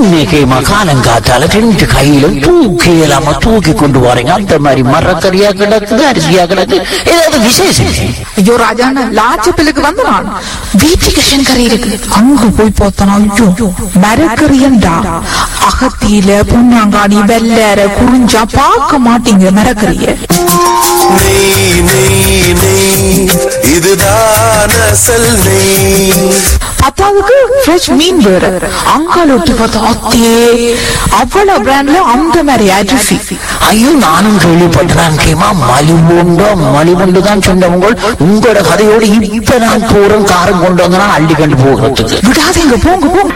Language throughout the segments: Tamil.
இன்னைக்கு மகாலங்காத்தால ரெண்டு கையிலும் தூக்கி இல்லாம தூக்கி கொண்டு போறீங்க அந்த மாதிரி மரக்கறியா கிடக்குது அரிசியா கிடக்கு ஏதாவது விசேஷம் ஐயோ ராஜாண்ணா லாச்சப்பிலுக்கு வந்து நான் வீட்டுக்கு கறி இருக்கு அங்க போய் பார்த்தனா ஐயோ மரக்கறியண்டா அகத்தியில பொன்னாங்காணி வெள்ளற குறிஞ்சா பார்க்க மாட்டீங்க மரக்கறிய நெய் நெய் நெய் இதுதான் அசல் நெய் பத்தாவதுக்கு ஃப்ரெஷ் மீன் வேற அங்கால ஒட்டி பார்த்தா அத்தே அவ்வளவு பிராண்ட்ல அந்த மாதிரி அரிசி ஐயோ நானும் கேள்விப்பட்டேன் கேமா மலிவுண்டோ மலிவுண்டு தான் சொன்னவங்க உங்களோட கதையோடு இப்ப நான் போறேன் காரம் கொண்டு வந்தா அள்ளி கண்டு போகிறதுக்கு விடாதீங்க போங்க போங்க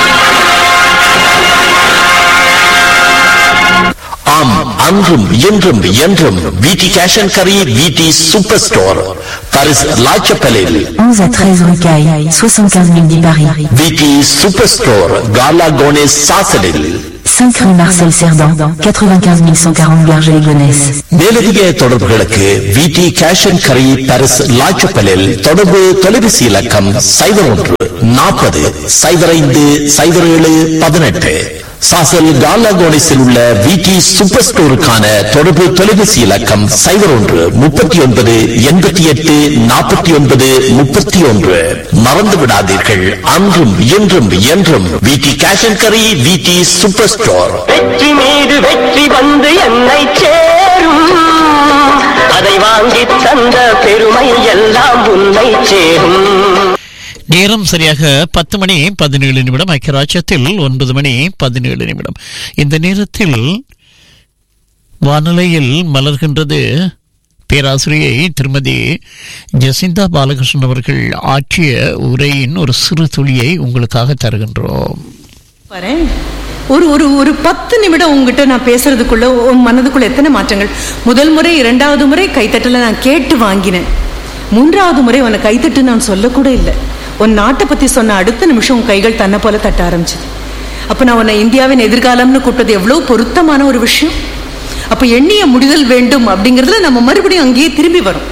ஆம் அன்றும் இன்றும் என்றும் விடி கேஷ் அண்ட் கரி விடி சூப்பர் ஸ்டோர் பாரிஸ் லாச்சப்பலில் 11 à 13 rue Caille, 75 000 10 Paris. விடி சூப்பர் ஸ்டோர் காலா கோனேஸ் சாசலில் 5 rue Marcel Cerdan, 95 140 Garges-les-Gonesse. மேலதிக தொடர்புகளுக்கு விடி கேஷ் அண்ட் கரி பாரிஸ் லாச்சப்பலில் தொடர்பு தொலைபேசி இலக்கம் சைபர் ஒன்று நாற்பது சைபர் ஐந்து சைபர் ஏழு பதினெட்டு சாசல் காலா கோனேஸில் உள்ள விடி சூப்பர் ஸ்டோருக்கான தொடர்பு தொலைபேசி இலக்கம் சைபர் ஒன்று முப்பத்தி ஒன்பது எண்பத்தி எட்டு நாற்பத்தி ஒன்பது முப்பத்தி ஒன்று மறந்து விடாதீர்கள் அன்றும் இன்றும் என்றும் விடி கேஷ் அண்ட் கரி விடி சூப்பர் ஸ்டோர் வெற்றி மீது வெற்றி வந்து என்னை சேரும் அதை வாங்கி தந்த பெருமை எல்லாம் உன்னை சேரும் நேரம் சரியாக பத்து மணி பதினேழு நிமிடம் ஐக்கியராஜ்யத்தில் ஒன்பது மணி பதினேழு நிமிடம் இந்த நேரத்தில் வானிலையில் மலர்கின்றது பேராசிரியை திருமதி ஜெசிந்தா பாலகிருஷ்ணன் அவர்கள் ஆற்றிய உரையின் ஒரு சிறு துளியை உங்களுக்காக தருகின்றோம் பாரேன் ஒரு ஒரு ஒரு பத்து நிமிடம் உங்ககிட்ட நான் பேசுறதுக்குள்ள உன் மனதுக்குள்ள எத்தனை மாற்றங்கள் முதல் முறை இரண்டாவது முறை கைத்தட்டல நான் கேட்டு வாங்கினேன் மூன்றாவது முறை உன்னை கைத்தட்டு நான் சொல்லக்கூட இல்லை உன் நாட்டை பத்தி சொன்ன அடுத்த நிமிஷம் உன் கைகள் தன்னை போல தட்ட ஆரம்பிச்சது அப்ப நான் உன்னை இந்தியாவின் எதிர்காலம்னு கூப்பிட்டது எவ்வளவு பொருத்தமான ஒரு விஷயம் அப்ப எண்ணிய முடிதல் வேண்டும் அப்படிங்கறதுல நம்ம மறுபடியும் அங்கேயே திரும்பி வரும்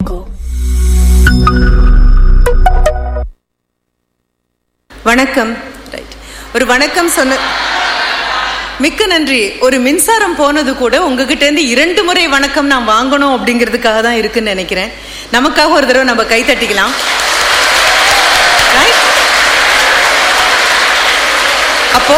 வணக்கம் ரைட் ஒரு வணக்கம் சொன்ன மிக்க நன்றி ஒரு மின்சாரம் போனது கூட உங்ககிட்ட இருந்து இரண்டு முறை வணக்கம் நான் வாங்கணும் அப்படிங்கிறதுக்காக தான் இருக்குன்னு நினைக்கிறேன் நமக்காக ஒரு தடவை நம்ம கை தட்டிக்கலாம் Right? அப்போ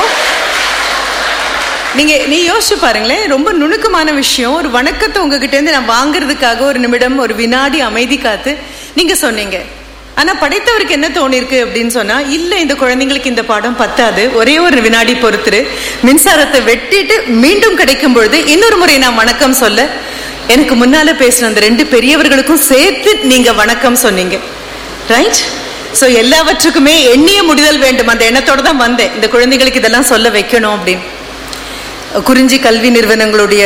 நீங்க நீ யோசிச்சு பாருங்களேன் ரொம்ப நுணுக்கமான விஷயம் ஒரு வணக்கத்தை உங்ககிட்ட இருந்து நான் வாங்குறதுக்காக ஒரு நிமிடம் ஒரு வினாடி அமைதி காத்து நீங்க சொன்னீங்க ஆனா படைத்தவருக்கு என்ன தோணிருக்கு அப்படின்னு சொன்னா இல்ல இந்த குழந்தைங்களுக்கு இந்த பாடம் பத்தாது ஒரே ஒரு வினாடி பொறுத்துரு மின்சாரத்தை வெட்டிட்டு மீண்டும் கிடைக்கும் பொழுது இன்னொரு முறை நான் வணக்கம் சொல்ல எனக்கு முன்னால பேசின அந்த ரெண்டு பெரியவர்களுக்கும் சேர்த்து நீங்க வணக்கம் சொன்னீங்க ரைட் சோ எல்லாவற்றுக்குமே எண்ணிய முடிதல் வேண்டும் அந்த எண்ணத்தோட தான் வந்தேன் இந்த குழந்தைகளுக்கு இதெல்லாம் சொல்ல வைக்கணும் அப்படின்னு குறிஞ்சி கல்வி நிறுவனங்களுடைய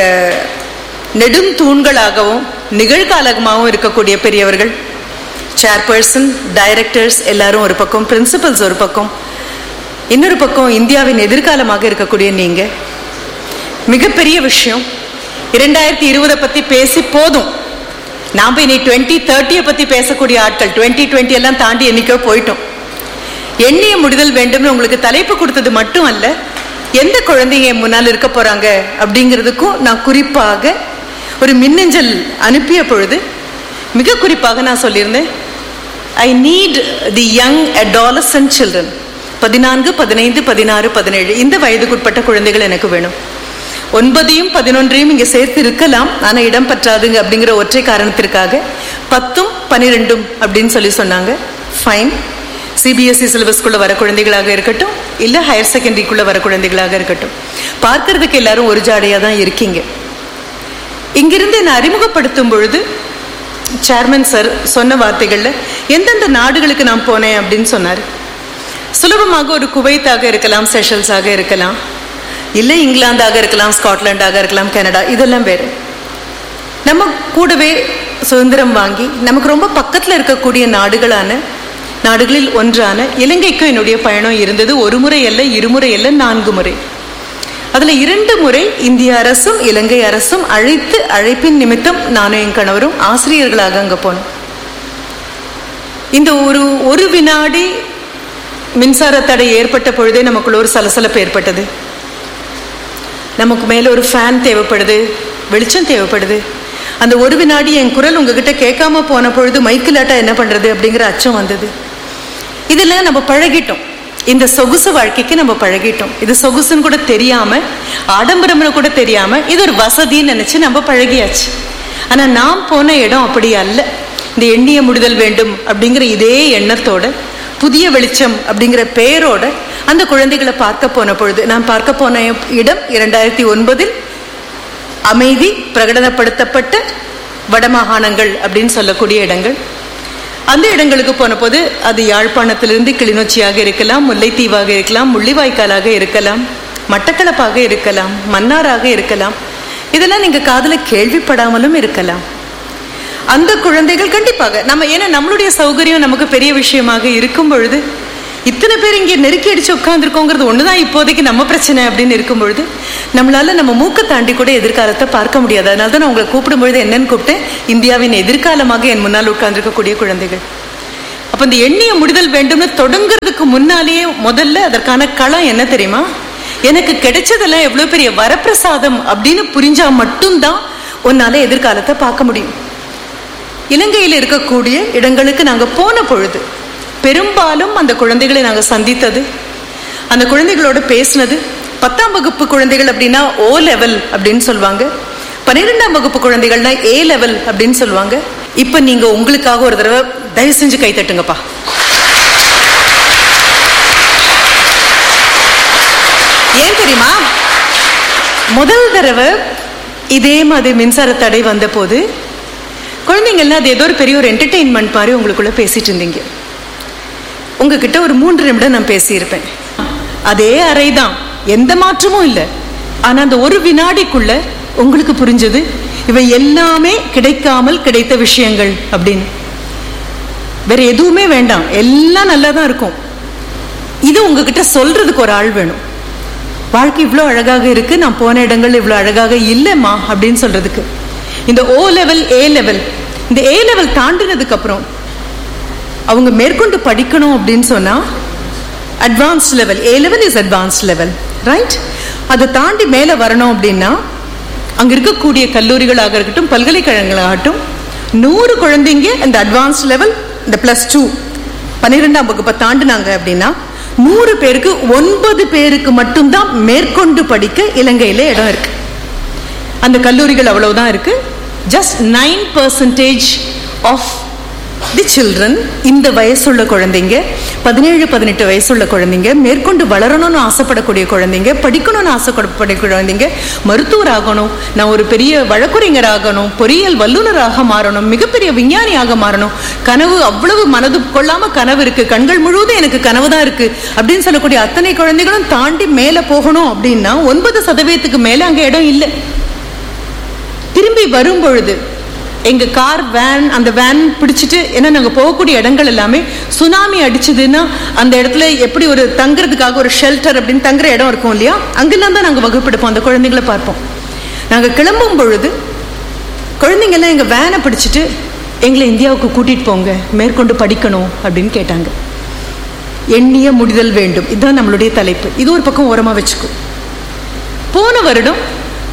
நெடும் தூண்களாகவும் நிகழ்காலமாகவும் இருக்கக்கூடிய பெரியவர்கள் சேர்பர்சன் டைரக்டர்ஸ் எல்லாரும் ஒரு பக்கம் பிரின்சிபல்ஸ் ஒரு பக்கம் இன்னொரு பக்கம் இந்தியாவின் எதிர்காலமாக இருக்கக்கூடிய நீங்க மிகப்பெரிய விஷயம் இரண்டாயிரத்தி இருபதை பத்தி பேசி போதும் நாம இனி டுவெண்ட்டி தேர்ட்டியை பத்தி பேசக்கூடிய ஆட்கள் டுவெண்ட்டி டுவெண்ட்டி எல்லாம் தாண்டி என்னைக்கோ போயிட்டோம் எண்ணிய முடிதல் வேண்டும்னு உங்களுக்கு தலைப்பு கொடுத்தது மட்டும் அல்ல எந்த குழந்தைங்க என் முன்னால் இருக்க போறாங்க அப்படிங்கிறதுக்கும் நான் குறிப்பாக ஒரு மின்னஞ்சல் அனுப்பிய பொழுது மிக குறிப்பாக நான் சொல்லியிருந்தேன் I need the young adolescent children பதினான்கு பதினைந்து பதினாறு பதினேழு இந்த வயதுக்குட்பட்ட குழந்தைகள் எனக்கு வேணும் ஒன்பதையும் பதினொன்றையும் இங்க சேர்த்து இருக்கலாம் ஆனா இடம் பற்றாதுங்க அப்படிங்கிற ஒற்றை காரணத்திற்காக பத்தும் பனிரெண்டும் அப்படின்னு சொல்லி சொன்னாங்க ஃபைன் சிபிஎஸ்இ சிலபஸ்க்குள்ள வர குழந்தைகளாக இருக்கட்டும் இல்ல ஹையர் செகண்டரிக்குள்ள வர குழந்தைகளாக இருக்கட்டும் பார்க்கறதுக்கு எல்லாரும் ஒரு ஜாடையா தான் இருக்கீங்க இங்கிருந்து என்னை அறிமுகப்படுத்தும் பொழுது சேர்மன் சார் சொன்ன வார்த்தைகள்ல எந்தெந்த நாடுகளுக்கு நான் போனேன் அப்படின்னு சொன்னார் சுலபமாக ஒரு குவைத்தாக இருக்கலாம் செஷல்ஸாக இருக்கலாம் இல்லை இங்கிலாந்தாக இருக்கலாம் ஸ்காட்லாண்டாக இருக்கலாம் கனடா இதெல்லாம் வேறு நம்ம கூடவே சுதந்திரம் வாங்கி நமக்கு ரொம்ப பக்கத்தில் இருக்கக்கூடிய நாடுகளான நாடுகளில் ஒன்றான இலங்கைக்கும் என்னுடைய பயணம் இருந்தது ஒரு முறை அல்ல இருமுறை அல்ல நான்கு முறை அதுல இரண்டு முறை இந்திய அரசும் இலங்கை அரசும் அழைத்து அழைப்பின் நிமித்தம் நானும் என் கணவரும் ஆசிரியர்களாக அங்க போனோம் இந்த ஒரு ஒரு வினாடி மின்சார தடை ஏற்பட்ட பொழுதே நமக்குள்ள ஒரு சலசலப்பு ஏற்பட்டது நமக்கு மேல ஒரு ஃபேன் தேவைப்படுது வெளிச்சம் தேவைப்படுது அந்த ஒரு வினாடி என் குரல் உங்ககிட்ட கேட்காம போன பொழுது மைக்கிலாட்டா என்ன பண்றது அப்படிங்கிற அச்சம் வந்தது இதெல்லாம் நம்ம பழகிட்டோம் இந்த சொகுசு வாழ்க்கைக்கு நம்ம பழகிட்டோம் இது சொகுசுன்னு கூட தெரியாம ஆடம்பரம்னு கூட தெரியாம இது ஒரு வசதின்னு நினைச்சு நம்ம பழகியாச்சு ஆனா நாம் போன இடம் அப்படி அல்ல இந்த எண்ணிய முடிதல் வேண்டும் அப்படிங்கிற இதே எண்ணத்தோட புதிய வெளிச்சம் அப்படிங்கிற பெயரோட அந்த குழந்தைகளை பார்க்க போன பொழுது நான் பார்க்க போன இடம் இரண்டாயிரத்தி ஒன்பதில் அமைதி பிரகடனப்படுத்தப்பட்ட வடமாகாணங்கள் அப்படின்னு சொல்லக்கூடிய இடங்கள் அந்த இடங்களுக்கு போன போது அது யாழ்ப்பாணத்திலிருந்து கிளிநொச்சியாக இருக்கலாம் முல்லைத்தீவாக இருக்கலாம் முள்ளிவாய்க்காலாக இருக்கலாம் மட்டக்களப்பாக இருக்கலாம் மன்னாராக இருக்கலாம் இதெல்லாம் நீங்க காதுல கேள்விப்படாமலும் இருக்கலாம் அந்த குழந்தைகள் கண்டிப்பாக நம்ம ஏன்னா நம்மளுடைய சௌகரியம் நமக்கு பெரிய விஷயமாக இருக்கும் பொழுது இத்தனை பேர் இங்கே நெருக்கி அடிச்சு உட்காந்துருக்கோங்கிறது ஒண்ணுதான் இப்போதைக்கு நம்ம பிரச்சனை அப்படின்னு இருக்கும் பொழுது நம்மளால நம்ம மூக்க தாண்டி கூட எதிர்காலத்தை பார்க்க முடியாது அதனால தான் நான் உங்களை கூப்பிடும் பொழுது என்னன்னு கூப்பிட்டேன் இந்தியாவின் எதிர்காலமாக என் முன்னால் உட்கார்ந்திருக்கக்கூடிய குழந்தைகள் அப்ப இந்த எண்ணிய முடிதல் வேண்டும்னு தொடங்குறதுக்கு முன்னாலேயே முதல்ல அதற்கான களம் என்ன தெரியுமா எனக்கு கிடைச்சதெல்லாம் எவ்வளவு பெரிய வரப்பிரசாதம் அப்படின்னு புரிஞ்சா மட்டும்தான் உன்னால எதிர்காலத்தை பார்க்க முடியும் இலங்கையில் இருக்கக்கூடிய இடங்களுக்கு நாங்க போன பொழுது பெரும்பாலும் அந்த குழந்தைகளை நாங்க சந்தித்தது அந்த குழந்தைகளோட பேசினது பத்தாம் வகுப்பு குழந்தைகள் அப்படின்னா ஓ லெவல் அப்படின்னு சொல்லுவாங்க பன்னிரெண்டாம் வகுப்பு குழந்தைகள்னா ஏ லெவல் அப்படின்னு சொல்லுவாங்க இப்ப நீங்க உங்களுக்காக ஒரு தடவை தயவு செஞ்சு கை தட்டுங்கப்பா ஏன் தெரியுமா முதல் தடவை இதே மாதிரி மின்சார தடை வந்த போது குழந்தைங்கள்லாம் அது ஏதோ ஒரு பெரிய ஒரு என்டர்டெயின்மெண்ட் மாதிரி உங்களுக்குள்ள பேசிட்டு இருந்தீங்க உங்ககிட்ட ஒரு மூன்று நிமிடம் நான் பேசியிருப்பேன் அதே அறைதான் எந்த மாற்றமும் இல்லை ஆனா அந்த ஒரு வினாடிக்குள்ள உங்களுக்கு புரிஞ்சது இவை எல்லாமே கிடைக்காமல் கிடைத்த விஷயங்கள் அப்படின்னு வேற எதுவுமே வேண்டாம் எல்லாம் நல்லா தான் இருக்கும் இது உங்ககிட்ட சொல்றதுக்கு ஒரு ஆள் வேணும் வாழ்க்கை இவ்வளோ அழகாக இருக்கு நான் போன இடங்கள் இவ்வளோ அழகாக இல்லைம்மா அப்படின்னு சொல்றதுக்கு இந்த ஓ லெவல் ஏ லெவல் இந்த ஏ லெவல் தாண்டினதுக்கு அப்புறம் அவங்க மேற்கொண்டு படிக்கணும் அப்படின்னு சொன்னா advance level A level is advance level right அதை தாண்டி மேலே வரணும் அப்படின்னா அங்க இருக்கக்கூடிய கல்லூரிகளாக இருக்கட்டும் பல்கலைக்கழகங்களாகட்டும் நூறு குழந்தைங்க இந்த அட்வான்ஸ் லெவல் இந்த பிளஸ் டூ பன்னிரெண்டாம் வகுப்பை தாண்டினாங்க அப்படின்னா நூறு பேருக்கு ஒன்பது பேருக்கு மட்டும்தான் மேற்கொண்டு படிக்க இலங்கையில இடம் இருக்கு அந்த கல்லூரிகள் அவ்வளவுதான் இருக்கு just nine percentage of the children இந்த வயசுள்ள குழந்தைங்க பதினேழு பதினெட்டு வயசுள்ள குழந்தைங்க மேற்கொண்டு வளரணும்னு ஆசைப்படக்கூடிய குழந்தைங்க படிக்கணும்னு ஆசைப்படக்கூடிய குழந்தைங்க மருத்துவர் ஆகணும் நான் ஒரு பெரிய வழக்குரைஞர் ஆகணும் பொறியியல் வல்லுநராக மாறணும் மிகப்பெரிய விஞ்ஞானியாக மாறணும் கனவு அவ்வளவு மனது கொள்ளாம கனவு இருக்கு கண்கள் முழுவதும் எனக்கு கனவு தான் இருக்கு அப்படின்னு சொல்லக்கூடிய அத்தனை குழந்தைகளும் தாண்டி மேல போகணும் அப்படின்னா ஒன்பது சதவீதத்துக்கு மேல அங்க இடம் இல்லை திரும்பி வரும் பொழுது எங்க கார் வேன் அந்த வேன் பிடிச்சிட்டு ஏன்னா நாங்க போகக்கூடிய இடங்கள் எல்லாமே சுனாமி அடிச்சதுன்னா அந்த இடத்துல எப்படி ஒரு தங்குறதுக்காக ஒரு ஷெல்டர் அப்படின்னு தங்குற இடம் இருக்கும் இல்லையா அங்கெல்லாம் தான் நாங்க வகுப்பெடுப்போம் அந்த குழந்தைங்களை பார்ப்போம் நாங்க கிளம்பும் பொழுது குழந்தைங்க எல்லாம் எங்க வேனை பிடிச்சிட்டு எங்களை இந்தியாவுக்கு கூட்டிட்டு போங்க மேற்கொண்டு படிக்கணும் அப்படின்னு கேட்டாங்க எண்ணிய முடிதல் வேண்டும் இதுதான் நம்மளுடைய தலைப்பு இது ஒரு பக்கம் ஓரமா வச்சுக்கோ போன வருடம்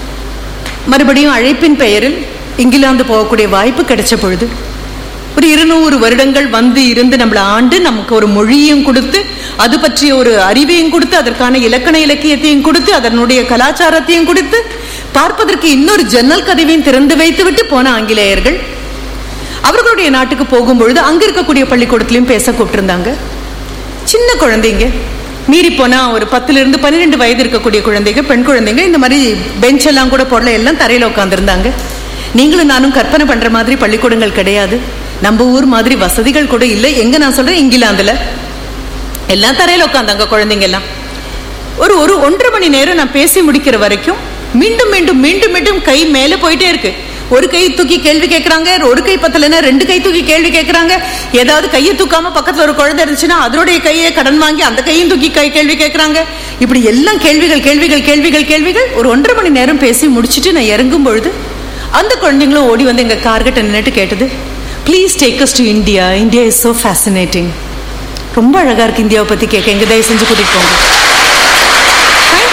மறுபடியும் அழைப்பின் பெயரில் இங்கிலாந்து போகக்கூடிய வாய்ப்பு கிடைச்ச பொழுது ஒரு இருநூறு வருடங்கள் வந்து இருந்து நம்மளை ஆண்டு நமக்கு ஒரு மொழியும் கொடுத்து அது பற்றிய ஒரு அறிவையும் கொடுத்து அதற்கான இலக்கண இலக்கியத்தையும் கொடுத்து அதனுடைய கலாச்சாரத்தையும் கொடுத்து பார்ப்பதற்கு இன்னொரு ஜன்னல் கதவையும் திறந்து வைத்து விட்டு போன ஆங்கிலேயர்கள் அவர்களுடைய நாட்டுக்கு போகும்பொழுது அங்க இருக்கக்கூடிய பள்ளிக்கூடத்திலையும் பேச கூப்பிட்டிருந்தாங்க சின்ன குழந்தைங்க மீறி போனா ஒரு பத்துல இருந்து பன்னிரெண்டு வயது இருக்கக்கூடிய குழந்தைங்க பெண் குழந்தைங்க இந்த மாதிரி பெஞ்ச் எல்லாம் கூட போடல எல்லாம் தரையில உட்காந்துருந்தாங்க நீங்களும் நானும் கற்பனை பண்ற மாதிரி பள்ளிக்கூடங்கள் கிடையாது நம்ம ஊர் மாதிரி வசதிகள் கூட இல்லை எங்க நான் சொல்றேன் இங்கிலாந்துல எல்லாம் தரையில உட்காந்தாங்க குழந்தைங்க எல்லாம் ஒரு ஒரு ஒன்றரை மணி நேரம் நான் பேசி முடிக்கிற வரைக்கும் மீண்டும் மீண்டும் மீண்டும் மீண்டும் கை மேல போயிட்டே இருக்கு ஒரு கை தூக்கி கேள்வி கேட்கறாங்க ஒரு கை பத்தலைன்னா ரெண்டு கை தூக்கி கேள்வி கேட்கறாங்க ஏதாவது கையை தூக்காம பக்கத்துல ஒரு குழந்தை இருந்துச்சுன்னா அதனுடைய கையை கடன் வாங்கி அந்த கையும் தூக்கி கை கேள்வி கேட்கறாங்க இப்படி எல்லாம் கேள்விகள் கேள்விகள் கேள்விகள் கேள்விகள் ஒரு ஒன்றரை மணி நேரம் பேசி முடிச்சுட்டு நான் இறங்கும் பொழுது அந்த குழந்தைங்களும் ஓடி வந்து எங்க கார்கிட்ட நின்னுட்டு கேட்டது please take us to India India is so fascinating ரொம்ப அழகா இருக்கு இந்தியாவை பத்தி கேட்க எங்க தயவு செஞ்சு கூட்டிட்டு போங்க Fine?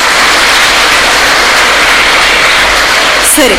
சரி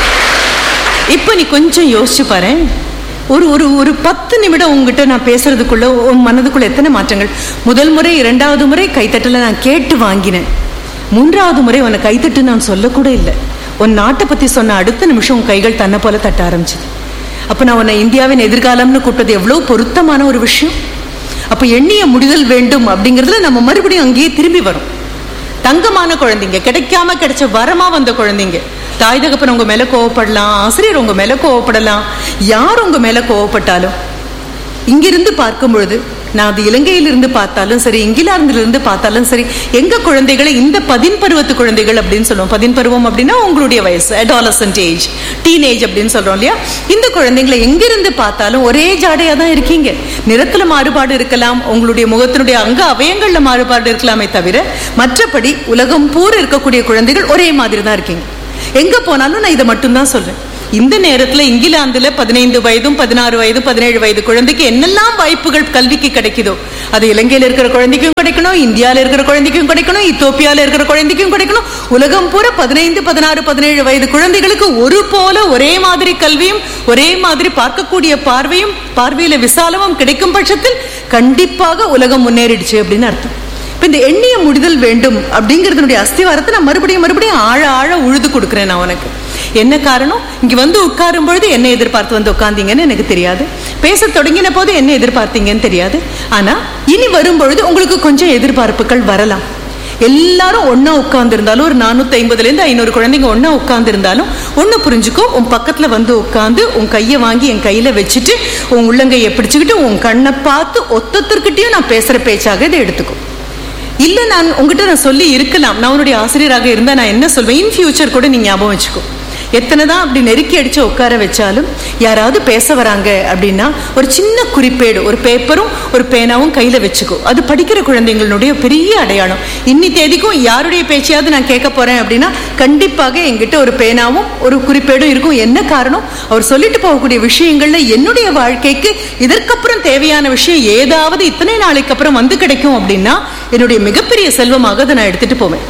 இப்போ நீ கொஞ்சம் யோசிச்சு பாரு ஒரு ஒரு ஒரு பத்து நிமிடம் உங்ககிட்ட நான் பேசுறதுக்குள்ள உன் மனதுக்குள்ள எத்தனை மாற்றங்கள் முதல் முறை இரண்டாவது முறை கைத்தட்டல நான் கேட்டு வாங்கினேன் மூன்றாவது முறை உன்னை கைத்தட்டு நான் சொல்லக்கூட இல்லை உன் நாட்டை பத்தி சொன்ன அடுத்த நிமிஷம் உன் கைகள் தன்னை போல தட்ட ஆரம்பிச்சது அப்ப நான் உன்னை இந்தியாவின் எதிர்காலம்னு கூப்பிட்டது எவ்வளவு பொருத்தமான ஒரு விஷயம் அப்ப எண்ணிய முடிதல் வேண்டும் அப்படிங்கிறதுல நம்ம மறுபடியும் அங்கேயே திரும்பி வரும் தங்கமான குழந்தைங்க கிடைக்காம கிடைச்ச வரமா வந்த குழந்தைங்க தாய் தகப்பன் உங்க மேல கோவப்படலாம் ஆசிரியர் உங்க மேல கோவப்படலாம் யார் உங்க மேல கோவப்பட்டாலும் இங்கிருந்து பார்க்கும் பொழுது நான் அது இலங்கையிலிருந்து பார்த்தாலும் சரி இங்கிலாந்துல இருந்து பார்த்தாலும் சரி எங்க குழந்தைகளை இந்த பதின் பருவத்து குழந்தைகள் அப்படின்னு சொல்லுவோம் பதின் பருவம் அப்படின்னா உங்களுடைய வயசு அடாலசன்ட் ஏஜ் டீனேஜ் அப்படின்னு சொல்றோம் இல்லையா இந்த குழந்தைங்களை எங்கிருந்து பார்த்தாலும் ஒரே ஜாடையா தான் இருக்கீங்க நிறத்துல மாறுபாடு இருக்கலாம் உங்களுடைய முகத்தினுடைய அங்க அவயங்கள்ல மாறுபாடு இருக்கலாமே தவிர மற்றபடி உலகம் பூரா இருக்கக்கூடிய குழந்தைகள் ஒரே மாதிரி தான் இருக்கீங்க எங்க போனாலும் நான் இதை மட்டும்தான் சொல்றேன் இந்த நேரத்துல இங்கிலாந்துல பதினைந்து வயதும் பதினாறு வயது பதினேழு வயது குழந்தைக்கு என்னெல்லாம் வாய்ப்புகள் கல்விக்கு கிடைக்குதோ அது இலங்கையில இருக்கிற குழந்தைக்கும் கிடைக்கணும் இந்தியால இருக்கிற குழந்தைக்கும் கிடைக்கணும் இத்தோப்பியால இருக்கிற குழந்தைக்கும் கிடைக்கணும் உலகம் பூரா பதினைந்து பதினாறு பதினேழு வயது குழந்தைகளுக்கு ஒரு போல ஒரே மாதிரி கல்வியும் ஒரே மாதிரி பார்க்கக்கூடிய பார்வையும் பார்வையில விசாலமும் கிடைக்கும் பட்சத்தில் கண்டிப்பாக உலகம் முன்னேறிடுச்சு அப்படின்னு அர்த்தம் இப்ப இந்த எண்ணிய முடிதல் வேண்டும் அப்படிங்கறதுனுடைய அஸ்திவாரத்தை நான் மறுபடியும் மறுபடியும் ஆழ ஆழ உழுது கொடுக்குறேன் நான் உனக்கு என்ன காரணம் இங்க வந்து உட்காரும் பொழுது என்ன எதிர்பார்த்து வந்து உட்கார்ந்தீங்கன்னு எனக்கு தெரியாது பேச தொடங்கின போது என்ன எதிர்பார்த்தீங்கன்னு தெரியாது ஆனா இனி வரும் பொழுது உங்களுக்கு கொஞ்சம் எதிர்பார்ப்புகள் வரலாம் எல்லாரும் ஒண்ணா உட்கார்ந்து இருந்தாலும் ஒரு நானூத்தி ஐம்பதுல இருந்து ஐநூறு குழந்தைங்க ஒண்ணா உட்கார்ந்து இருந்தாலும் ஒண்ணு புரிஞ்சுக்கோ உன் பக்கத்துல வந்து உட்கார்ந்து உன் கையை வாங்கி என் கையில வச்சுட்டு உன் உள்ளங்கையை பிடிச்சுக்கிட்டு உன் கண்ணை பார்த்து ஒத்தொத்தர்கிட்டயும் நான் பேசுற பேச்சாக இதை எடுத்துக்கோ இல்ல நான் உங்ககிட்ட நான் சொல்லி இருக்கலாம் நான் உன்னுடைய ஆசிரியராக இருந்தா நான் என்ன சொல்வேன் இன் ஃபியூச்சர் கூட நீ ஞாபகம் வச்சுக்கோ எத்தனை தான் அப்படி நெருக்கி அடிச்சு உட்கார வச்சாலும் யாராவது பேச வராங்க அப்படின்னா ஒரு சின்ன குறிப்பேடு ஒரு பேப்பரும் ஒரு பேனாவும் கையில வச்சுக்கோ அது படிக்கிற குழந்தைங்களுடைய பெரிய அடையாளம் இன்னி தேதிக்கும் யாருடைய பேச்சையாவது நான் கேட்க போறேன் அப்படின்னா கண்டிப்பாக என்கிட்ட ஒரு பேனாவும் ஒரு குறிப்பேடும் இருக்கும் என்ன காரணம் அவர் சொல்லிட்டு போகக்கூடிய விஷயங்கள்ல என்னுடைய வாழ்க்கைக்கு இதற்கப்புறம் தேவையான விஷயம் ஏதாவது இத்தனை நாளைக்கு அப்புறம் வந்து கிடைக்கும் அப்படின்னா என்னுடைய மிகப்பெரிய செல்வமாக அதை நான் எடுத்துட்டு போவேன்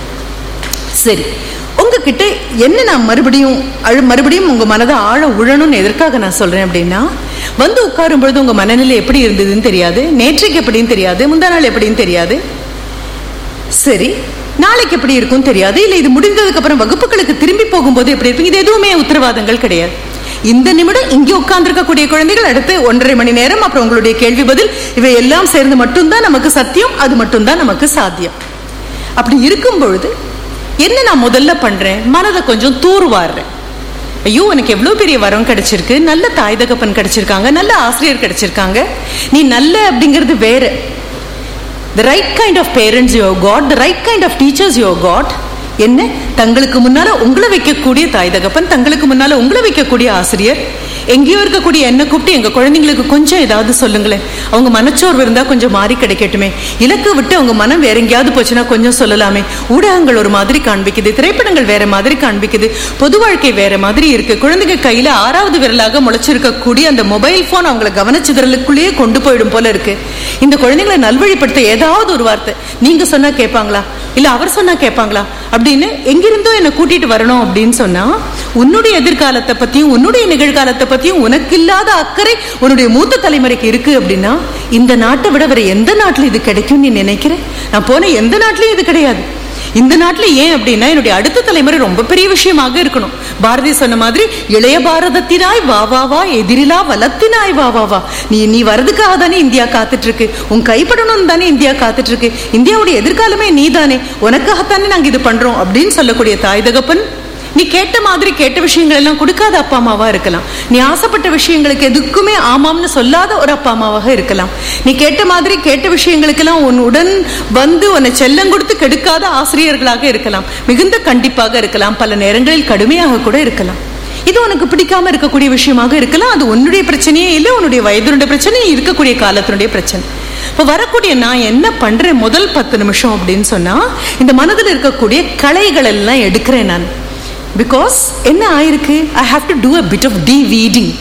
சரி உங்ககிட்ட என்ன நான் மறுபடியும் அழு மறுபடியும் உங்க மனதை ஆழ உழணும்னு எதற்காக நான் சொல்றேன் அப்படின்னா வந்து உட்காரும் பொழுது உங்க மனநிலை எப்படி இருந்ததுன்னு தெரியாது நேற்றைக்கு எப்படின்னு தெரியாது முந்தா நாள் எப்படின்னு தெரியாது சரி நாளைக்கு எப்படி இருக்கும் தெரியாது இல்ல இது முடிந்ததுக்கு அப்புறம் வகுப்புகளுக்கு திரும்பி போகும்போது எப்படி இருப்பீங்க இது எதுவுமே உத்தரவாதங்கள் கிடையாது இந்த நிமிடம் இங்கே உட்கார்ந்திருக்கக்கூடிய குழந்தைகள் அடுத்து ஒன்றரை மணி நேரம் அப்புறம் உங்களுடைய கேள்வி பதில் இவை எல்லாம் சேர்ந்து மட்டும்தான் நமக்கு சத்தியம் அது மட்டும்தான் நமக்கு சாத்தியம் அப்படி இருக்கும் பொழுது என்ன நான் முதல்ல பண்றேன் மனதை கொஞ்சம் தூர்வாடுறேன் ஐயோ எனக்கு எவ்வளவு பெரிய வரம் கிடைச்சிருக்கு நல்ல தாய் தகப்பன் கிடைச்சிருக்காங்க நல்ல ஆசிரியர் கிடைச்சிருக்காங்க நீ நல்ல அப்படிங்கிறது வேற the right kind of parents you got the right kind of teachers you got என்ன தங்களுக்கு முன்னால உங்களை வைக்கக்கூடிய தாய் தகப்பன் தங்களுக்கு முன்னால உங்களை வைக்கக்கூடிய ஆசிரியர் எங்கேயோ இருக்கக்கூடிய என்ன கூப்பிட்டு எங்க குழந்தைங்களுக்கு கொஞ்சம் ஏதாவது சொல்லுங்களேன் அவங்க மனச்சோர்வு இருந்தா கொஞ்சம் மாறி கிடைக்கட்டுமே இலக்கு விட்டு அவங்க மனம் வேற எங்கேயாவது போச்சுன்னா கொஞ்சம் சொல்லலாமே ஊடகங்கள் ஒரு மாதிரி காண்பிக்குது திரைப்படங்கள் வேற மாதிரி காண்பிக்குது பொது வாழ்க்கை வேற மாதிரி இருக்கு குழந்தைங்க கையில ஆறாவது விரலாக முளைச்சிருக்கக்கூடிய அந்த மொபைல் போன் அவங்கள கவனச்சிதறலுக்குள்ளேயே கொண்டு போயிடும் போல இருக்கு இந்த குழந்தைங்களை நல்வழிப்படுத்த ஏதாவது ஒரு வார்த்தை நீங்க சொன்னா கேட்பாங்களா இல்ல அவர் சொன்னா கேட்பாங்களா அப்படின்னு எங்கிருந்தோ என்ன கூட்டிட்டு வரணும் அப்படின்னு சொன்னா உன்னுடைய எதிர்காலத்தை பத்தியும் உன்னுடைய நிகழ்காலத்தை பத்தியும் உனக்கு இல்லாத அக்கறை உன்னுடைய மூத்த தலைமுறைக்கு இருக்கு அப்படின்னா இந்த நாட்டை விட வேற எந்த நாட்டுல இது கிடைக்கும் நீ நினைக்கிற நான் போன எந்த நாட்டிலயும் இது கிடையாது இந்த நாட்டுல ஏன் அப்படின்னா என்னுடைய அடுத்த தலைமுறை ரொம்ப பெரிய விஷயமாக இருக்கணும் பாரதி சொன்ன மாதிரி இளைய பாரதத்தினாய் வா வா வா எதிரிலா வளத்தினாய் வா வா வா நீ நீ வரதுக்காக தானே இந்தியா காத்துட்டு இருக்கு உன் கைப்படணும்னு தானே இந்தியா காத்துட்டு இருக்கு இந்தியாவுடைய எதிர்காலமே நீ தானே உனக்காகத்தானே நாங்க இது பண்றோம் அப்படின்னு சொல்லக்கூடிய தாய் தகப்பன் நீ கேட்ட மாதிரி கேட்ட விஷயங்கள் எல்லாம் கொடுக்காத அப்பா அம்மாவா இருக்கலாம் நீ ஆசைப்பட்ட விஷயங்களுக்கு எதுக்குமே ஆமாம்னு சொல்லாத ஒரு அப்பா அம்மாவாக இருக்கலாம் நீ கேட்ட மாதிரி கேட்ட விஷயங்களுக்கெல்லாம் உன் உடன் வந்து உன்னை செல்லம் கொடுத்து கெடுக்காத ஆசிரியர்களாக இருக்கலாம் மிகுந்த கண்டிப்பாக இருக்கலாம் பல நேரங்களில் கடுமையாக கூட இருக்கலாம் இது உனக்கு பிடிக்காம இருக்கக்கூடிய விஷயமாக இருக்கலாம் அது உன்னுடைய பிரச்சனையே இல்லை உன்னுடைய வயதினுடைய பிரச்சனை இருக்கக்கூடிய காலத்தினுடைய பிரச்சனை இப்போ வரக்கூடிய நான் என்ன பண்றேன் முதல் பத்து நிமிஷம் அப்படின்னு சொன்னா இந்த மனதில் இருக்கக்கூடிய களைகள் எல்லாம் எடுக்கிறேன் நான் பிகாஸ் என்ன ஆயிருக்கு I have to do a bit of the weeding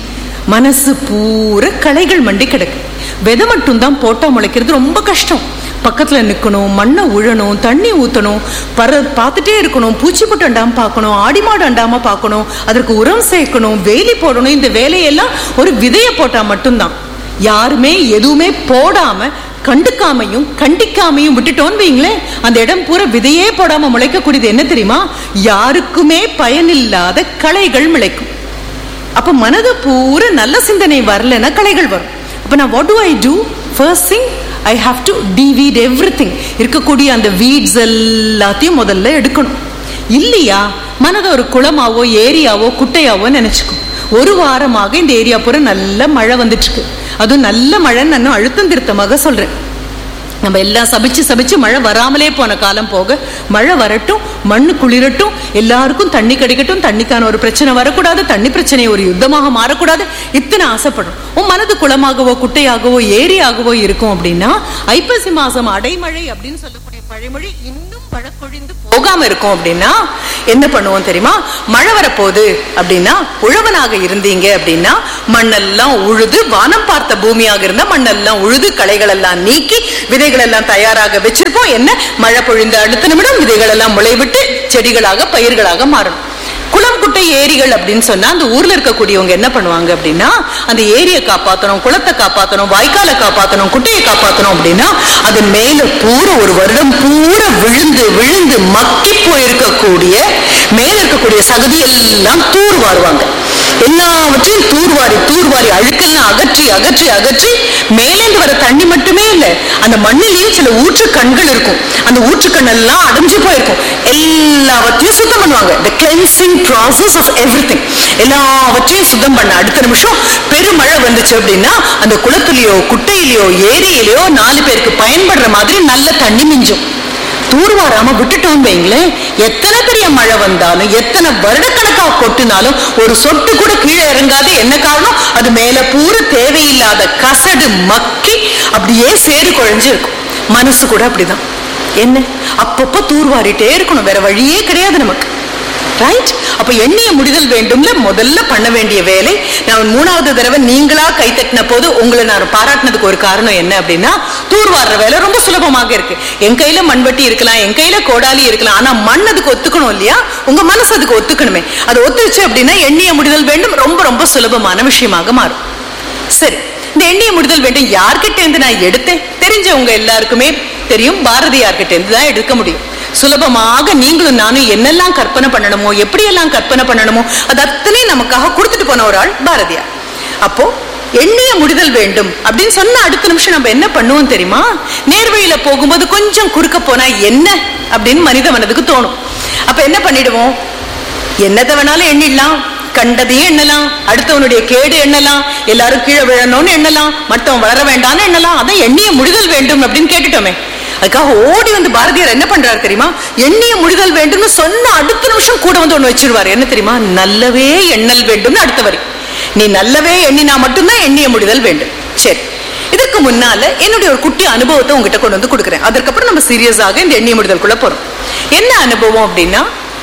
மனசு பூரா களைகள் மண்டி கிடக்கு விதை மட்டும்தான் போட்டா முளைக்கிறது ரொம்ப கஷ்டம் பக்கத்துல நிக்கணும் மண்ணை உழணும் தண்ணி ஊத்தணும் பற பார்த்துட்டே இருக்கணும் பூச்சி புட்டு அண்டாம பார்க்கணும் ஆடி மாடு அண்டாம பார்க்கணும் அதற்கு உரம் சேர்க்கணும் வேலி போடணும் இந்த வேலையெல்லாம் ஒரு விதைய போட்டா மட்டும்தான் யாருமே எதுவுமே போடாம கண்டுக்காமையும் கண்டிக்காமையும் விட்டுட்டோன்னு வைங்களேன் அந்த இடம் பூரா விதையே போடாம முளைக்கக்கூடியது என்ன தெரியுமா யாருக்குமே பயனில்லாத களைகள் முளைக்கும் அப்ப மனது பூரா நல்ல சிந்தனை வரலன்னா களைகள் வரும் அப்ப நான் what do I do first thing I have to deweed every thing இருக்கக்கூடிய அந்த வீட்ஸ் எல்லாத்தையும் முதல்ல எடுக்கணும் இல்லையா மனதை ஒரு குளமாவோ ஏரியாவோ குட்டையாவோ நினைச்சுக்கும் ஒரு வாரமாக இந்த ஏரியா பூரா நல்ல மழை வந்துட்டு இருக்கு அதுவும் நல்ல மழைன்னு நான் அழுத்தம் திருத்தமாக சொல்றேன் நம்ம எல்லாம் சபிச்சு சபிச்சு மழை வராமலே போன காலம் போக மழை வரட்டும் மண்ணு குளிரட்டும் எல்லாருக்கும் தண்ணி கிடைக்கட்டும் தண்ணிக்கான ஒரு பிரச்சனை வரக்கூடாது தண்ணி பிரச்சனை ஒரு யுத்தமாக மாறக்கூடாது இத்தனை ஆசைப்படும் உன் மனது குளமாகவோ குட்டையாகவோ ஏரியாகவோ இருக்கும் அப்படின்னா ஐப்பசி மாசம் அடைமழை அப்படின்னு சொல்லக்கூடிய பழைமொழி இன்னும் பழக்கொழிந்து போகாம இருக்கும் அப்படின்னா என்ன பண்ணுவோம் தெரியுமா மழை வரப்போகுது அப்படின்னா உழவனாக இருந்தீங்க அப்படின்னா மண்ணெல்லாம் உழுது வானம் பார்த்த பூமியாக இருந்தா மண்ணெல்லாம் உழுது களைகள் எல்லாம் நீக்கி விதைகள் எல்லாம் தயாராக வச்சிருப்போம் என்ன மழை பொழிந்த அடுத்த நிமிடம் விதைகள் எல்லாம் முளைவிட்டு செடிகளாக பயிர்களாக மாறணும் குளம் குட்டை ஏரிகள் அப்படின்னு சொன்னா அந்த ஊர்ல இருக்கக்கூடியவங்க என்ன பண்ணுவாங்க அப்படின்னா அந்த ஏரியை காப்பாத்தணும் குளத்தை காப்பாத்தணும் வாய்க்காலை காப்பாத்தணும் குட்டையை காப்பாத்தணும் அப்படின்னா அது மேல பூரா ஒரு வருடம் பூரா விழுந்து விழுந்து மக்கி போயிருக்கக்கூடிய மேல இருக்கக்கூடிய சகதி எல்லாம் தூர் வாருவாங்க எல்லாவற்றையும் தூர்வாரி தூர்வாரி அழுக்கெல்லாம் அகற்றி அகற்றி அகற்றி மேலேந்து வர தண்ணி மட்டுமே இல்லை அந்த மண்ணிலேயே சில ஊற்று கண்கள் இருக்கும் அந்த ஊற்று கண் எல்லாம் அடைஞ்சு போயிருக்கும் எல்லாவற்றையும் சுத்தம் பண்ணுவாங்க the cleansing process of everything எல்லாவற்றையும் சுத்தம் பண்ண அடுத்த நிமிஷம் பெருமழை வந்துச்சு அப்படின்னா அந்த குளத்துலயோ குட்டையிலயோ ஏரியிலயோ நாலு பேருக்கு பயன்படுற மாதிரி நல்ல தண்ணி மிஞ்சும் தூர்வாராம விட்டுட்டோம் வைங்களேன் எத்தனை பெரிய மழை வந்தாலும் எத்தனை வருடக்கணக்கா கொட்டினாலும் ஒரு சொட்டு கூட கீழே இறங்காது என்ன காரணம் அது மேல பூரா தேவையில்லாத கசடு மக்கி அப்படியே சேறு குழஞ்சு இருக்கும் மனசு கூட அப்படிதான் என்ன அப்பப்போ தூர்வாரிட்டே இருக்கணும் வேற வழியே கிடையாது நமக்கு ரைட் அப்ப எண்ணிய முடிதல் வேண்டும்ல முதல்ல பண்ண வேண்டிய வேலை நான் மூணாவது தடவை நீங்களா கை தட்டின போது உங்களை நான் பாராட்டினதுக்கு ஒரு காரணம் என்ன அப்படின்னா தூர்வாடுற வேலை ரொம்ப சுலபமாக இருக்கு என் கையில மண்வெட்டி இருக்கலாம் என் கையில கோடாலி இருக்கலாம் ஆனா மண் அதுக்கு ஒத்துக்கணும் இல்லையா உங்க மனசு அதுக்கு ஒத்துக்கணுமே அது ஒத்துச்சு அப்படின்னா எண்ணிய முடிதல் வேண்டும் ரொம்ப ரொம்ப சுலபமான விஷயமாக மாறும் சரி இந்த எண்ணிய முடிதல் வேண்டும் யார்கிட்ட இருந்து நான் எடுத்தேன் தெரிஞ்சவங்க எல்லாருக்குமே தெரியும் பாரதியார்கிட்ட இருந்து தான் எடுக்க முடியும் சுலபமாக நீங்களும் நானும் என்னெல்லாம் கற்பனை பண்ணணுமோ எப்படியெல்லாம் கற்பனை பண்ணணுமோ அது அத்தனையும் நமக்காக கொடுத்துட்டு போன ஒரு ஆள் பாரதியார் அப்போ எண்ணிய முடிதல் வேண்டும் அப்படின்னு சொன்ன அடுத்த நிமிஷம் நம்ம என்ன பண்ணுவோம் தெரியுமா நேர்வழியில போகும்போது கொஞ்சம் குறுக்க போனா என்ன அப்படின்னு மனித மனதுக்கு தோணும் அப்ப என்ன பண்ணிடுவோம் என்னத்தை வேணாலும் எண்ணிடலாம் கண்டதையும் எண்ணலாம் அடுத்தவனுடைய கேடு எண்ணலாம் எல்லாரும் கீழே விழணும்னு எண்ணலாம் மற்றவன் வளர வேண்டாம்னு எண்ணலாம் அதான் எண்ணிய முடிதல் வேண்டும் அப்படின்னு கேட்டுட்டோமே அதுக்காக ஓடி வந்து பாரதியார் என்ன பண்றாரு தெரியுமா எண்ணிய முடிதல் வேண்டும்னு சொன்ன அடுத்த நிமிஷம் கூட வந்து ஒண்ணு வச்சிருவாரு என்ன தெரியுமா நல்லவே எண்ணல் வேண்டும்னு அடுத்த வரி நீ நல்லவே எண்ணினா மட்டும்தான் எண்ணிய முடிதல் வேண்டும் சரி இதுக்கு முன்னால என்னுடைய ஒரு குட்டி அனுபவத்தை உங்ககிட்ட கொண்டு வந்து கொடுக்குறேன் அதற்கப்புறம் நம்ம சீரியஸாக இந்த எண்ணிய முடிதலுக்குள்ள போறோம் என்ன அனுபவம் அப்படின்னா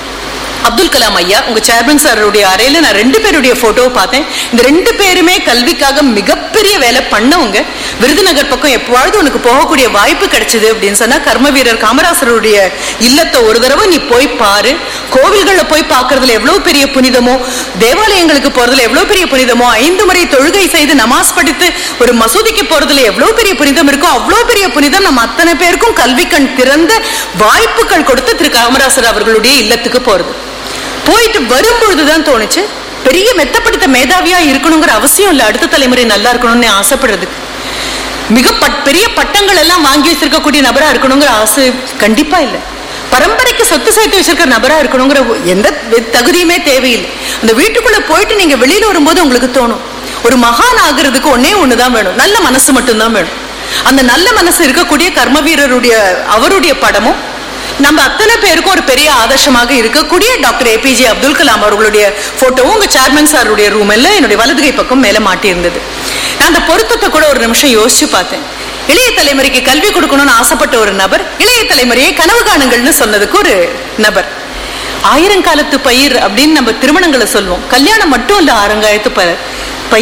அப்துல் கலாம் ஐயா உங்க சேர்மன் சாருடைய அறையில நான் ரெண்டு பேருடைய போட்டோவை பார்த்தேன் இந்த ரெண்டு பேருமே கல்விக்காக மிகப்பெரிய வேலை பண்ணவங்க விருதுநகர் பக்கம் எப்பொழுது உனக்கு போகக்கூடிய வாய்ப்பு கிடைச்சது அப்படின்னு சொன்னா கர்ம வீரர் காமராசருடைய இல்லத்தை ஒரு தடவை நீ போய் பாரு கோவில்கள்ல போய் பார்க்கறதுல எவ்வளவு பெரிய புனிதமோ தேவாலயங்களுக்கு போறதுல எவ்வளவு பெரிய புனிதமோ ஐந்து முறை தொழுகை செய்து நமாஸ் படித்து ஒரு மசூதிக்கு போறதுல எவ்வளவு பெரிய புனிதம் இருக்கோ அவ்வளவு பெரிய புனிதம் நம்ம அத்தனை பேருக்கும் கல்வி கண் திறந்த வாய்ப்புகள் கொடுத்து திரு காமராசர் அவர்களுடைய இல்லத்துக்கு போறது போயிட்டு வரும்பொழுதுதான் தோணுச்சு பெரிய மெத்தப்படுத்த மேதாவியா இருக்கணுங்கிற அவசியம் இல்ல அடுத்த தலைமுறை நல்லா இருக்கணும்னு ஆசைப்படுறதுக்கு மிக பட் பெரிய பட்டங்கள் எல்லாம் வாங்கி வச்சிருக்கக்கூடிய நபரா இருக்கணுங்கிற ஆசை கண்டிப்பா இல்ல பரம்பரைக்கு சொத்து சேர்த்து வச்சிருக்கிற நபரா இருக்கணுங்கிற எந்த தகுதியுமே தேவையில்லை அந்த வீட்டுக்குள்ள போயிட்டு நீங்க வெளியில வரும்போது உங்களுக்கு தோணும் ஒரு மகான் ஆகுறதுக்கு ஒன்னே ஒண்ணுதான் வேணும் நல்ல மனசு மட்டும்தான் வேணும் அந்த நல்ல மனசு இருக்கக்கூடிய கர்ம வீரருடைய அவருடைய படமும் நம்ம அத்தனை பேருக்கும் ஒரு பெரிய ஆதர்சமாக இருக்கக்கூடிய டாக்டர் ஏபிஜே அப்துல் கலாம் அவர்களுடைய போட்டோவும் உங்க சேர்மன் சாருடைய ரூம்ல என்னுடைய வலதுகை பக்கம் மேல மாட்டியிருந்தது நான் அந்த பொருத்தத்தை கூட ஒரு நிமிஷம் யோசிச்சு பார்த்தேன் இளைய தலைமுறைக்கு கல்வி கொடுக்கணும்னு ஆசைப்பட்ட ஒரு நபர் இளைய தலைமுறையை கனவு காணுங்கள்னு சொன்னதுக்கு ஒரு நபர் ஆயிரங்காலத்து பயிர் அப்படின்னு நம்ம திருமணங்களை சொல்லுவோம் கல்யாணம் மட்டும் இல்ல ஆரங்காயத்து ப- பயிர்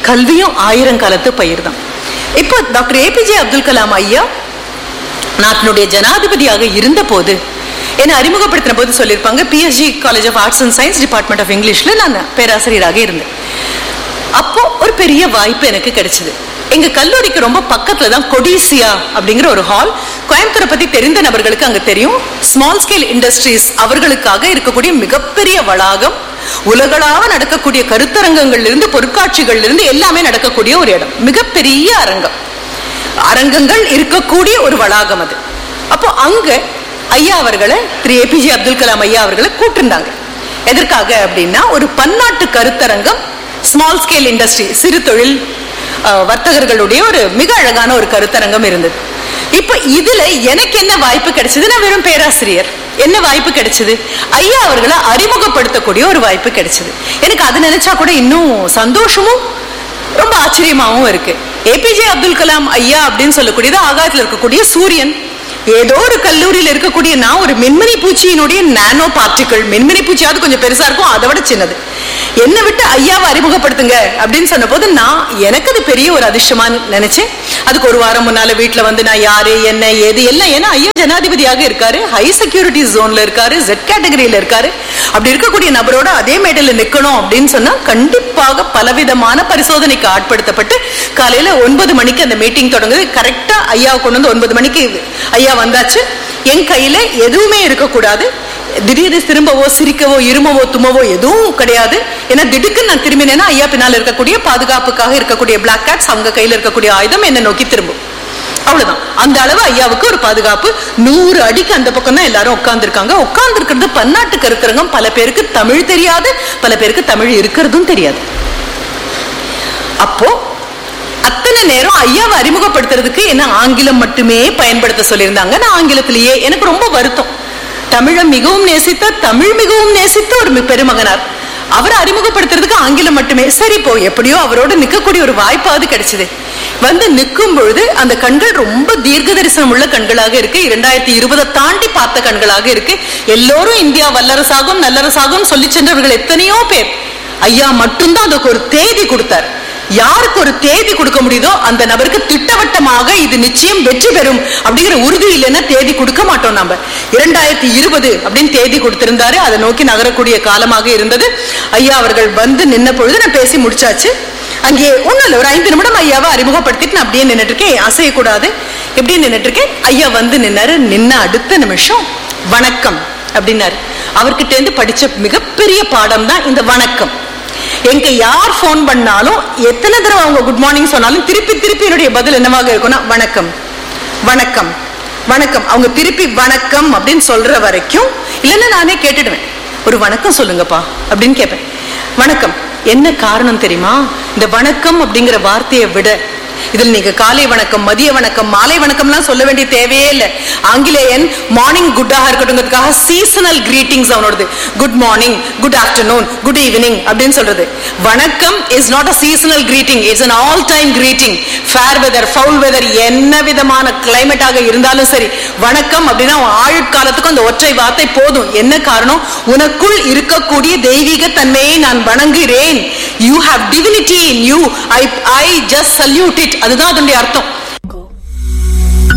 கல்வியும் ஆயிரம் காலத்து பயிர் தான் இப்போ டாக்டர் ஏபிஜே அப்துல் கலாம் ஐயா நாட்டினுடைய ஜனாதிபதியாக இருந்த போது என்னை அறிமுகப்படுத்தின போது சொல்லியிருப்பாங்க PSG college of arts and science department of இங்கிலீஷ்ல நான் பேராசிரியராக இருந்தேன் அப்போ ஒரு பெரிய வாய்ப்பு எனக்கு கிடைச்சது எங்க கல்லூரிக்கு ரொம்ப பக்கத்துல தான் கொடிசியா அப்படிங்கிற ஒரு ஹால் கோயம்புத்தூரை பத்தி தெரிந்த நபர்களுக்கு அங்க தெரியும் ஸ்மால் ஸ்கேல் இண்டஸ்ட்ரீஸ் அவர்களுக்காக இருக்கக்கூடிய மிகப்பெரிய வளாகம் உலகளாவ நடக்கக்கூடிய கருத்தரங்கங்கள்ல இருந்து பொருட்காட்சிகள்ல இருந்து எல்லாமே நடக்கக்கூடிய ஒரு இடம் மிகப்பெரிய அரங்கம் அரங்கங்கள் இருக்கக்கூடிய ஒரு வளாகம் அது அப்போ அங்க ஐயா அவர்களை திரு ஏபிஜே அப்துல் கலாம் ஐயா அவர்களை கூட்டிருந்தாங்க எதற்காக அப்படின்னா ஒரு பன்னாட்டு கருத்தரங்கம் ஸ்மால் ஸ்கேல் இண்டஸ்ட்ரி சிறு தொழில் அஹ், வர்த்தகர்களுடைய ஒரு மிக அழகான ஒரு கருத்தரங்கம் இருந்தது இப்ப இதுல எனக்கு என்ன வாய்ப்பு கிடைச்சது நான் வெறும் பேராசிரியர் என்ன வாய்ப்பு கிடைச்சது ஐயா அவர்களை அறிமுகப்படுத்தக்கூடிய ஒரு வாய்ப்பு கிடைச்சது எனக்கு அது நினைச்சா கூட இன்னும் சந்தோஷமும் ரொம்ப ஆச்சரியமாவும் இருக்கு ஏபிஜே அப்துல் கலாம் ஐயா அப்படின்னு சொல்லக்கூடியது ஆகாயத்துல இருக்கக்கூடிய சூரியன் ஏதோ ஒரு கல்லூரியில இருக்கக்கூடிய நான் ஒரு மின்மினி பூச்சியினுடைய நானோ பார்ட்டிகள் மின்மினி பூச்சியாவது கொஞ்சம் பெருசா இருக்கும் அதை விட சின்னது என்னை விட்டு ஐயாவை அறிமுகப்படுத்துங்க அப்படின்னு சொன்ன போது நான் எனக்கு அது பெரிய ஒரு அதிர்ஷ்டமா நினைச்சேன் அதுக்கு ஒரு வாரம் முன்னால வீட்டுல வந்து நான் யாரு என்ன ஏது எல்லாம் ஏன்னா ஐயா ஜனாதிபதியாக இருக்காரு ஹை செக்யூரிட்டி ஜோன்ல இருக்காரு ஜெட் கேட்டகரியில இருக்காரு அப்படி இருக்கக்கூடிய நபரோட அதே மேடையில நிக்கணும் அப்படின்னு சொன்னா கண்டிப்பாக பலவிதமான பரிசோதனைக்கு ஆட்படுத்தப்பட்டு காலையில ஒன்பது மணிக்கு அந்த மீட்டிங் தொடங்குது கரெக்டா ஐயாவை கொண்டு வந்து ஒன்பது மணிக்கு ஐயா வந்தாச்சு என் கையில எதுவுமே இருக்கக்கூடாது திடீர்னு திரும்பவோ சிரிக்கவோ இருமவோ தும்மவோ எதுவும் கிடையாது ஏன்னா திடுக்குன்னு நான் திரும்பினேன்னா ஐயா பின்னால இருக்கக்கூடிய பாதுகாப்புக்காக இருக்கக்கூடிய பிளாக் கேட்ஸ் அவங்க கையில இருக்கக்கூடிய ஆயுதம் என்னை நோக்கி திரும்பும் அவ்வளவுதான் அந்த அளவு ஐயாவுக்கு ஒரு பாதுகாப்பு நூறு அடிக்கு அந்த பக்கம் தான் எல்லாரும் உட்கார்ந்துருக்காங்க உட்கார்ந்து இருக்கிறது பன்னாட்டு கருத்தரங்கம் பல பேருக்கு தமிழ் தெரியாது பல பேருக்கு தமிழ் இருக்கிறதும் தெரியாது அப்போ அத்தனை நேரம் ஐயாவை அறிமுகப்படுத்துறதுக்கு என்ன ஆங்கிலம் மட்டுமே பயன்படுத்த சொல்லியிருந்தாங்க நான் ஆங்கிலத்திலேயே எனக்கு ரொம்ப வருத்தம் தமிழை மிகவும் நேசித்த தமிழ் மிகவும் நேசித்த ஒரு மி- பெருமகனார் அவரை அறிமுகப்படுத்துறதுக்கு ஆங்கிலம் மட்டுமே சரி போ எப்படியோ அவரோட நிக்கக்கூடிய ஒரு வாய்ப்பாவது கிடைச்சது வந்து நிற்கும் பொழுது அந்த கண்கள் ரொம்ப தீர்க்க தரிசனம் உள்ள கண்களாக இருக்கு இரண்டாயிரத்தி இருபதை தாண்டி பார்த்த கண்களாக இருக்கு எல்லோரும் இந்தியா வல்லரசாகும் நல்லரசாகும் சொல்லி சென்றவர்கள் எத்தனையோ பேர் ஐயா மட்டும்தான் அதுக்கு ஒரு தேதி கொடுத்தார் யாருக்கு ஒரு தேதி கொடுக்க முடியுதோ அந்த நபருக்கு திட்டவட்டமாக இது நிச்சயம் வெற்றி பெறும் அப்படிங்கிற உறுதி இல்லைன்னா தேதி கொடுக்க மாட்டோம் நம்ம இரண்டாயிரத்தி இருபது அப்படின்னு தேதி கொடுத்திருந்தாரு அதை நோக்கி நகரக்கூடிய காலமாக இருந்தது ஐயா அவர்கள் வந்து நின்ன பொழுது நான் பேசி முடிச்சாச்சு அங்கே ஒண்ணும் இல்லை ஒரு ஐந்து நிமிடம் ஐயாவை அறிமுகப்படுத்திட்டு நான் அப்படியே நின்னுட்டு இருக்கேன் அசையக்கூடாது எப்படி நின்னுட்டு இருக்கேன் ஐயா வந்து நின்னாரு நின்ன அடுத்த நிமிஷம் வணக்கம் அப்படின்னாரு அவர்கிட்ட இருந்து படிச்ச மிகப்பெரிய பாடம் தான் இந்த வணக்கம் எங்க யார் ஃபோன் பண்ணாலும் எத்தனை தடவை அவங்க குட் மார்னிங் சொன்னாலும் திருப்பி திருப்பி என்னுடைய பதில் என்னவாக இருக்கும்னா வணக்கம் வணக்கம் வணக்கம் அவங்க திருப்பி வணக்கம் அப்படின்னு சொல்ற வரைக்கும் இல்லைன்னா நானே கேட்டுடுவேன் ஒரு வணக்கம் சொல்லுங்கப்பா அப்படின்னு கேட்பேன் வணக்கம் என்ன காரணம் தெரியுமா இந்த வணக்கம் அப்படிங்கிற வார்த்தையை விட இதில் நீங்க காலை வணக்கம் மதிய வணக்கம் மாலை வணக்கம்லாம் சொல்ல வேண்டிய தேவையே இல்லை ஆங்கிலேயன் மார்னிங் குட்டாக இருக்கட்டுங்கிறதுக்காக சீசனல் கிரீட்டிங்ஸ் அவனோடது good morning good afternoon good evening அப்படின்னு சொல்றது வணக்கம் is not a seasonal greeting it's an all time greeting fair weather foul weather என்ன விதமான கிளைமேட்டாக இருந்தாலும் சரி வணக்கம் அப்படின்னா உன் ஆயுட்காலத்துக்கும் அந்த ஒற்றை வார்த்தை போதும் என்ன காரணம் உனக்குள் இருக்கக்கூடிய தெய்வீக தன்மையை நான் வணங்குகிறேன் you have divinity in you I I just salute it அதுதான் அதனுடைய அர்த்தம்